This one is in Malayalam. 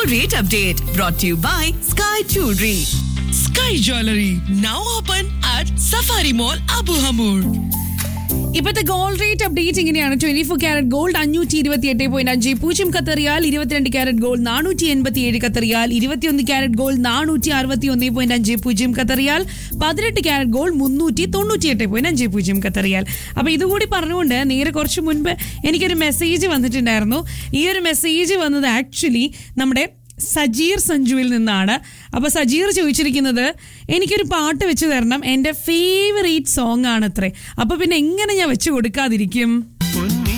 gold rate update brought to you by Sky Jewelry. Sky Jewelry now open at Safari Mall Abu Hamur. ഇപ്പോഴത്തെ ഗോൾഡ് റേറ്റ് അപ്ഡേറ്റ് ഇങ്ങനെയാണ് ട്വന്റി ഫോർ ക്യാരറ്റ് ഗോൾഡ് അഞ്ഞൂറ്റി ഇരുപത്തി എട്ട് പോയിന്റ് അഞ്ച് പൂജ്യം കത്തറിയാൽ ഇരുപത്തിരണ്ട് ക്യാരറ്റ് ഗോൾഡ് നാനൂറ്റി എൺപത്തി ഏഴ് കത്തറിയാൽ ഇരുപത്തിയൊന്ന് ക്യാരറ്റ് ഗോൾഡ് നാനൂറ്റി അറുപത്തി ഒന്ന് പോയിന്റ് അഞ്ച് പൂജ്യം കത്തറിയാൽ പതിനെട്ട് ക്യാരറ്റ് ഗോൾഡ് മുന്നൂറ്റി തൊണ്ണൂറ്റി എട്ട് പോയിന്റ് അഞ്ച് പൂജ്യം കത്തറിയാൽ അപ്പൊ ഇതുകൂടി പറഞ്ഞുകൊണ്ട് നേരെ കുറച്ച് മുൻപ് എനിക്കൊരു മെസ്സേജ് വന്നിട്ടുണ്ടായിരുന്നു ഈ ഒരു മെസ്സേജ് വന്നത് ആക്ച്വലി നമ്മുടെ സജീർ സഞ്ജുവിൽ നിന്നാണ് അപ്പൊ സജീർ ചോദിച്ചിരിക്കുന്നത് എനിക്കൊരു പാട്ട് വെച്ച് തരണം എൻ്റെ ഫേവറേറ്റ് സോങ് ആണ് അത്രേ അപ്പൊ പിന്നെ എങ്ങനെ ഞാൻ വെച്ച് കൊടുക്കാതിരിക്കും